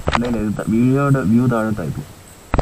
അല്ലെങ്കിൽ വീഡിയോയുടെ വ്യൂ താഴത്തായി പോകും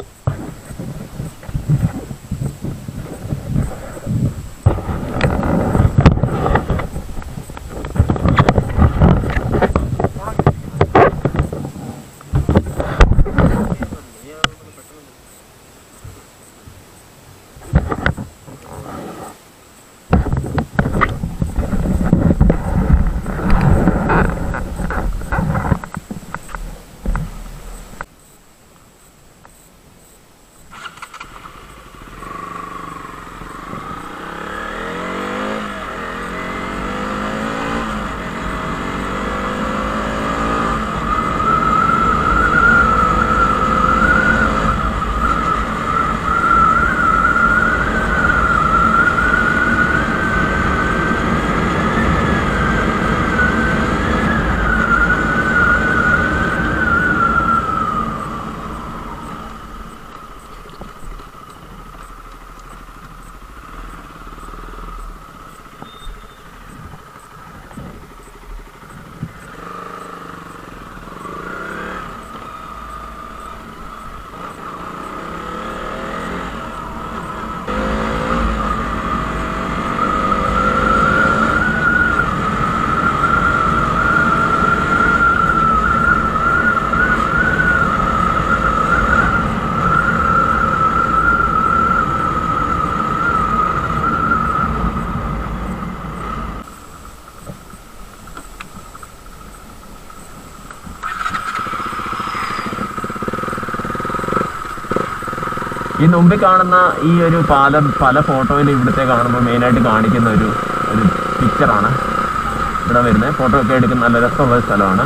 ഈ മുമ്പിൽ കാണുന്ന ഈ ഒരു പാലം പല ഫോട്ടോയിൽ ഇവിടുത്തെ കാണുമ്പോൾ മെയിനായിട്ട് കാണിക്കുന്ന ഒരു ഒരു പിക്ചറാണ് ഇവിടെ വരുന്നത് ഫോട്ടോ ഒക്കെ എടുക്കുന്ന നല്ല രസമുള്ള ഒരു സ്ഥലമാണ്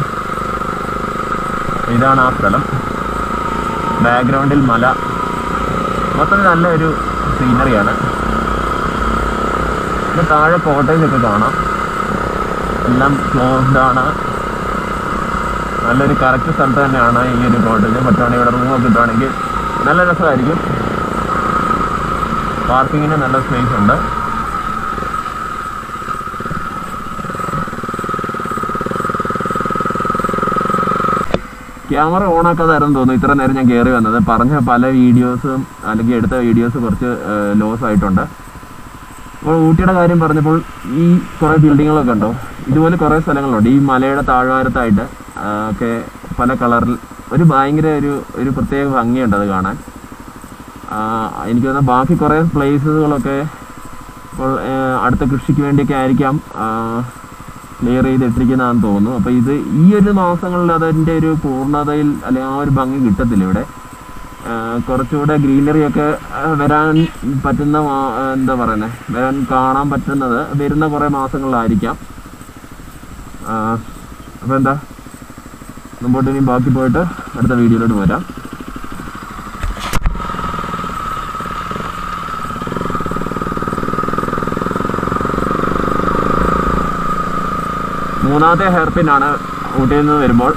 ഇതാണ് ആ സ്ഥലം ബാക്ക്ഗ്രൗണ്ടിൽ മല മൊത്തത്തിൽ നല്ലൊരു സീനറിയാണ് പിന്നെ താഴെ കോട്ടേജ് ഒക്കെ കാണാം എല്ലാം ക്ലോസ്ഡ് ആണ് നല്ലൊരു കറക്റ്റ് സ്ഥലത്ത് തന്നെയാണ് ഈ ഒരു കോട്ടേജ് പറ്റുവാണെങ്കിൽ ഇവിടെ റൂമൊക്കെ കിട്ടുവാണെങ്കിൽ നല്ല രസമായിരിക്കും പാർക്കിങ്ങിന് നല്ല സ്പേസ് ഉണ്ട് ക്യാമറ ഓൺ ആക്കാതായിരുന്നു തോന്നുന്നു ഇത്ര നേരം ഞാൻ കയറി വന്നത് പറഞ്ഞ പല വീഡിയോസും അല്ലെങ്കിൽ എടുത്ത വീഡിയോസ് കുറച്ച് ലോസ് ആയിട്ടുണ്ട് അപ്പോൾ ഊട്ടിയുടെ കാര്യം പറഞ്ഞപ്പോൾ ഈ കുറേ ബിൽഡിങ്ങുകളൊക്കെ ഉണ്ടോ ഇതുപോലെ കുറേ സ്ഥലങ്ങളുണ്ട് ഈ മലയുടെ താഴ്വാരത്തായിട്ട് ആ, ഒക്കെ പല കളറിൽ ഒരു ഭയങ്കര ഒരു ഒരു പ്രത്യേക ഭംഗിയുണ്ട് അത് കാണാൻ ആ, എനിക്ക് തോന്നുന്നു ബാക്കി കുറേ പ്ലേസുകളൊക്കെ ഇപ്പോൾ ആ, അടുത്ത കൃഷിക്ക് വേണ്ടിയൊക്കെ ആയിരിക്കാം ക്ലിയർ ചെയ്തിട്ടിരിക്കുന്നതാണെന്ന് തോന്നുന്നു അപ്പോൾ ഇത് ഈ ഒരു മാസങ്ങളിൽ അതിൻ്റെ ഒരു പൂർണ്ണതയിൽ അല്ലെങ്കിൽ ആ ഒരു ഭംഗി കിട്ടത്തില്ല ഇവിടെ ആ, കുറച്ചുകൂടെ ഗ്രീനറി ഒക്കെ ആ, വരാൻ പറ്റുന്ന മാ- ആ, എന്താ പറയുന്നത് വരാൻ കാണാൻ പറ്റുന്നത് വരുന്ന കുറേ മാസങ്ങളിലായിരിക്കാം അപ്പോൾ എന്താ മുമ്പോട്ട് ഇനി ബാക്കി പോയിട്ട് അടുത്ത വീഡിയോയിലോട്ട് വരാം മൂന്നാമത്തെ ഹെയർ പിന്നാണ് ഊട്ടിയിൽ നിന്ന് വരുമ്പോൾ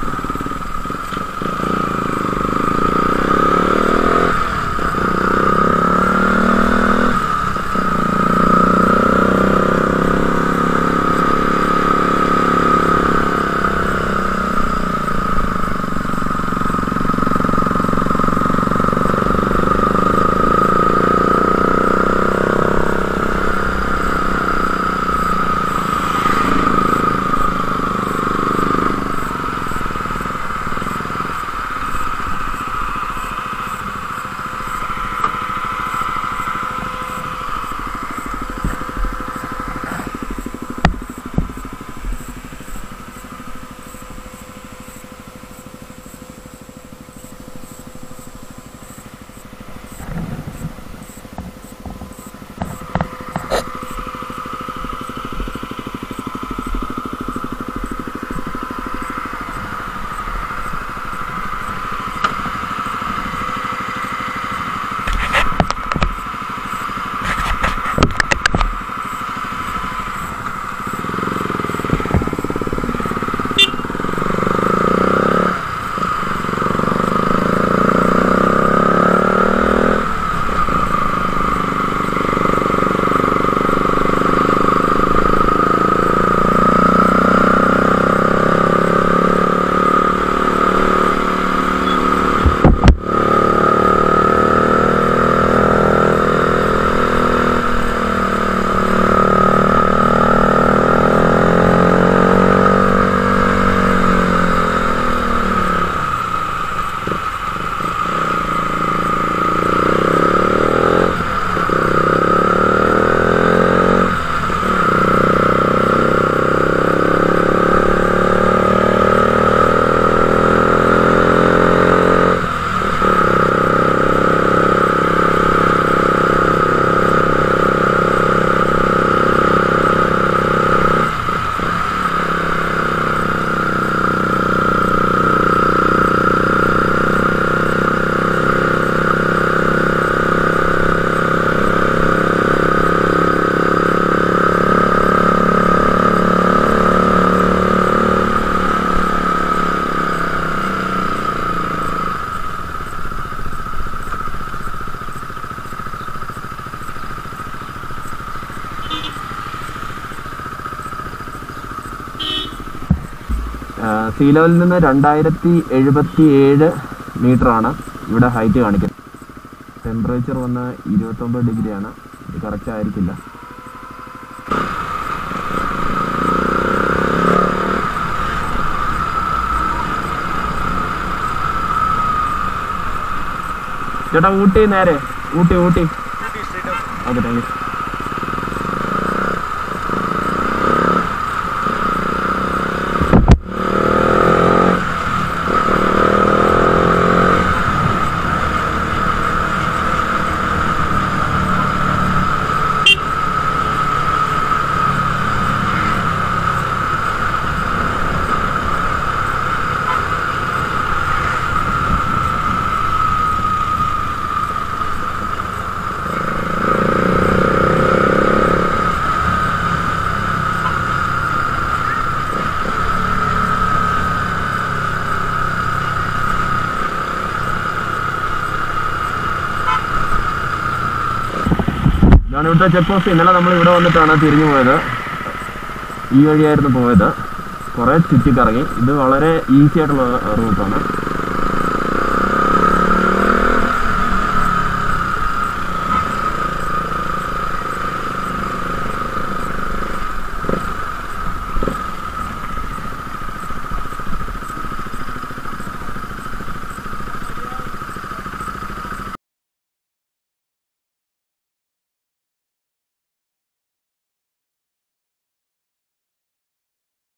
സീ ലെവലിൽ നിന്ന് രണ്ടായിരത്തി എഴുപത്തി ഏഴ് മീറ്ററാണ് ഇവിടെ ഹൈറ്റ് കാണിക്കുന്നത് ടെമ്പറേച്ചർ വന്ന് ഇരുപത്തൊമ്പത് ഡിഗ്രിയാണ് ഇത് കറക്റ്റ് ആയിരിക്കില്ല ചേട്ടാ ഊട്ടി നേരെ Ooty Ooty okay thank you ഇതാണ് ഇവിടുത്തെ ചെക്ക് പോസ്റ്റ് ഇന്നലെ നമ്മൾ ഇവിടെ വന്നിട്ടാണ് തിരിഞ്ഞു പോയത് ഈ വഴിയായിരുന്നു പോയത് കുറേ ചുറ്റിക്കറങ്ങി ഇത് വളരെ ഈസി ആയിട്ടുള്ള റൂട്ടാണ്